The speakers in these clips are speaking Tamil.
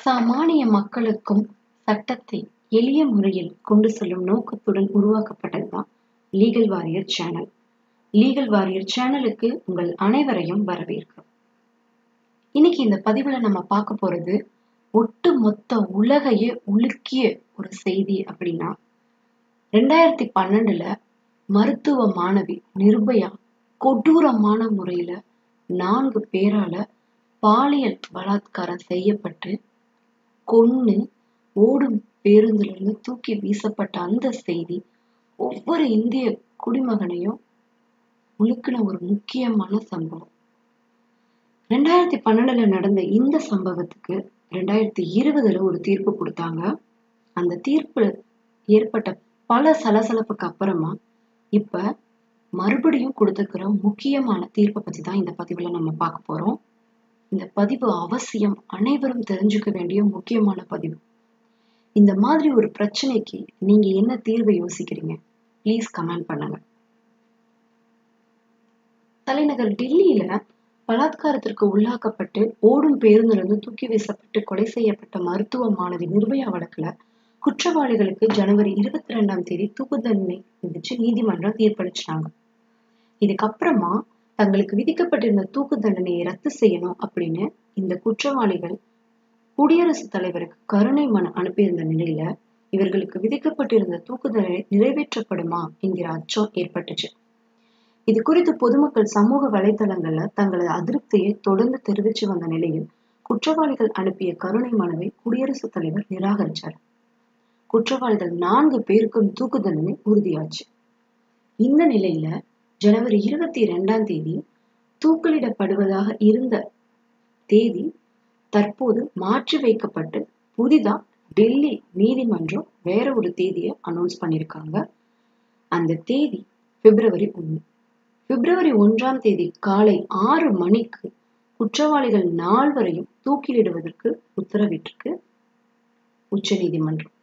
சாமானிய மக்களுக்கும் சட்டத்தை எளிய முறையில் கொண்டு செல்லும் நோக்கத்துடன் உருவாக்கப்பட்டதுதான் legal warrior channel legal warrior சேனலுக்கு உங்கள் அனைவரையும் வரவேற்கிறோம் இன்னைக்கு இந்த பதிவுல நம்ம பார்க்க போறது ஒட்டு மொத்த உலகையே உலுக்கிய ஒரு செய்தி அப்படின்னா ரெண்டாயிரத்தி பன்னெண்டுல மருத்துவ மாணவி நிர்பயா கொடூரமான முறையில நான்கு பேரால பாலியல் பலாத்காரம் செய்யப்பட்டு கொன்னு ஓடும் பேருந்துல இருந்து தூக்கி வீசப்பட்ட அந்த செய்தி ஒவ்வொரு இந்திய குடிமகனையும் உலுக்கின ஒரு முக்கியமான சம்பவம் ரெண்டாயிரத்தி பன்னெண்டுல நடந்த இந்த சம்பவத்துக்கு ரெண்டாயிரத்தி இருபதுல ஒரு தீர்ப்பு கொடுத்தாங்க அந்த தீர்ப்பு ஏற்பட்ட பல சலசலப்புக்கு அப்புறமா இப்ப மறுபடியும் கொடுத்துக்கிற முக்கியமான தீர்ப்பை பத்தி தான் இந்த பதிவுல நம்ம பார்க்க போறோம் இந்த பதிவு அவசியம் அனைவரும் தெரிஞ்சுக்க வேண்டிய முக்கியமான பதிவு இந்த மாதிரி ஒரு பிரச்சனைக்கு நீங்க என்ன தீர்வை யோசிக்கிறீங்க ப்ளீஸ் கமெண்ட் பண்ணுங்க தலைநகர் டெல்லியில பலாத்காரத்திற்கு உள்ளாக்கப்பட்டு ஓடும் பேருந்திலிருந்து தூக்கி வீசப்பட்டு கொலை செய்யப்பட்ட மருத்துவ மாணவி நிர்பயா வழக்குல குற்றவாளிகளுக்கு ஜனவரி இருபத்தி ரெண்டாம் தேதி தூக்கு தண்டனை விதிச்சு நீதிமன்றம் தீர்ப்பளிச்சிட்டாங்க இதுக்கப்புறமா தங்களுக்கு விதிக்கப்பட்டிருந்த தூக்கு தண்டனையை ரத்து செய்யணும் அப்படின்னு இந்த குற்றவாளிகள் குடியரசுத் தலைவருக்கு கருணை மனு அனுப்பியிருந்த நிலையில இவர்களுக்கு விதிக்கப்பட்டிருந்த தூக்கு தண்டனை நிறைவேற்றப்படுமா என்கிற அச்சம் ஏற்பட்டுச்சு இது குறித்து பொதுமக்கள் சமூக வலைதளங்கள்ல தங்களது அதிருப்தியை தொடர்ந்து தெரிவிச்சு வந்த நிலையில் குற்றவாளிகள் அனுப்பிய கருணை மனுவை குடியரசுத் தலைவர் நிராகரிச்சார் குற்றவாளிகள் நான்கு பேருக்கும் தூக்கு தண்டனை உறுதியாச்சு இந்த நிலையில ஜனவரி இருபத்தி இரண்டாம் தேதி தூக்கிலிடப்படுவதாக இருந்த தேதி தற்போது மாற்றி வைக்கப்பட்டு புதிதா டெல்லி நீதிமன்றம் வேற ஒரு தேதியை அனௌன்ஸ் பண்ணியிருக்காங்க அந்த தேதி பிப்ரவரி ஒன்று பிப்ரவரி ஒன்றாம் தேதி காலை ஆறு மணிக்கு குற்றவாளிகள் நால்வரையும் தூக்கிலிடுவதற்கு உத்தரவிட்டிருக்கு உச்ச நீதிமன்றம்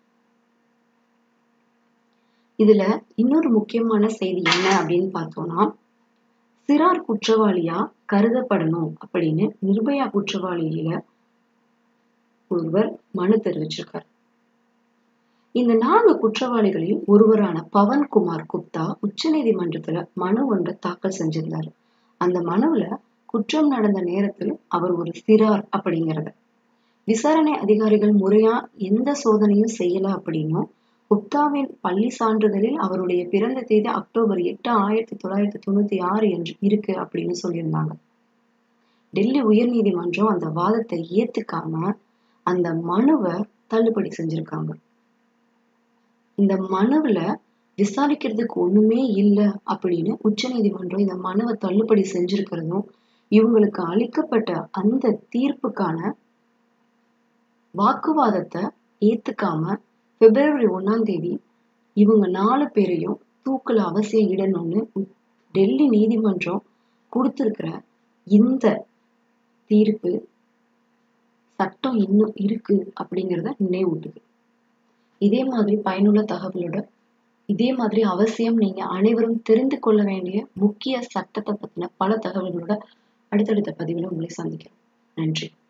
இதுல இன்னொரு முக்கியமான செய்தி என்ன அப்படின்னு பார்த்தோம்னா சிறார் குற்றவாளியா கருதப்படணும் அப்படின்னு நிர்பயா குற்றவாளியில ஒருவர் மனு தெரிவிச்சிருக்கார் இந்த நான்கு குற்றவாளிகளில் ஒருவரான பவன்குமார் குப்தா உச்ச நீதிமன்றத்துல மனு ஒன்றை தாக்கல் செஞ்சிருந்தாரு அந்த மனுவுல குற்றம் நடந்த நேரத்தில் அவர் ஒரு சிறார் அப்படிங்கிறத விசாரணை அதிகாரிகள் முறையா எந்த சோதனையும் செய்யல அப்படின்னும் குப்தாவின் பள்ளி சான்றிதழில் அவருடைய பிறந்த தேதி அக்டோபர் எட்டு ஆயிரத்தி தொள்ளாயிரத்தி தொண்ணூத்தி ஆறு என்று இருக்கு அப்படின்னு சொல்லியிருந்தாங்க டெல்லி உயர் நீதிமன்றம் அந்த வாதத்தை ஏத்துக்காம அந்த மனுவை தள்ளுபடி செஞ்சிருக்காங்க இந்த மனுவுல விசாரிக்கிறதுக்கு ஒண்ணுமே இல்லை அப்படின்னு உச்ச நீதிமன்றம் இந்த மனுவை தள்ளுபடி செஞ்சிருக்கிறதும் இவங்களுக்கு அளிக்கப்பட்ட அந்த தீர்ப்புக்கான வாக்குவாதத்தை ஏத்துக்காம பிப்ரவரி ஒன்னாம் தேதி இவங்க நாலு பேரையும் தூக்குல அவசியம் இடணும்னு டெல்லி நீதிமன்றம் கொடுத்திருக்கிற இந்த தீர்ப்பு சட்டம் இன்னும் இருக்கு அப்படிங்கிறத நினைவூட்டுது இதே மாதிரி பயனுள்ள தகவலோட இதே மாதிரி அவசியம் நீங்க அனைவரும் தெரிந்து கொள்ள வேண்டிய முக்கிய சட்டத்தை பத்தின பல தகவல்களோட அடுத்தடுத்த பதிவுல உங்களை சந்திக்கிறேன் நன்றி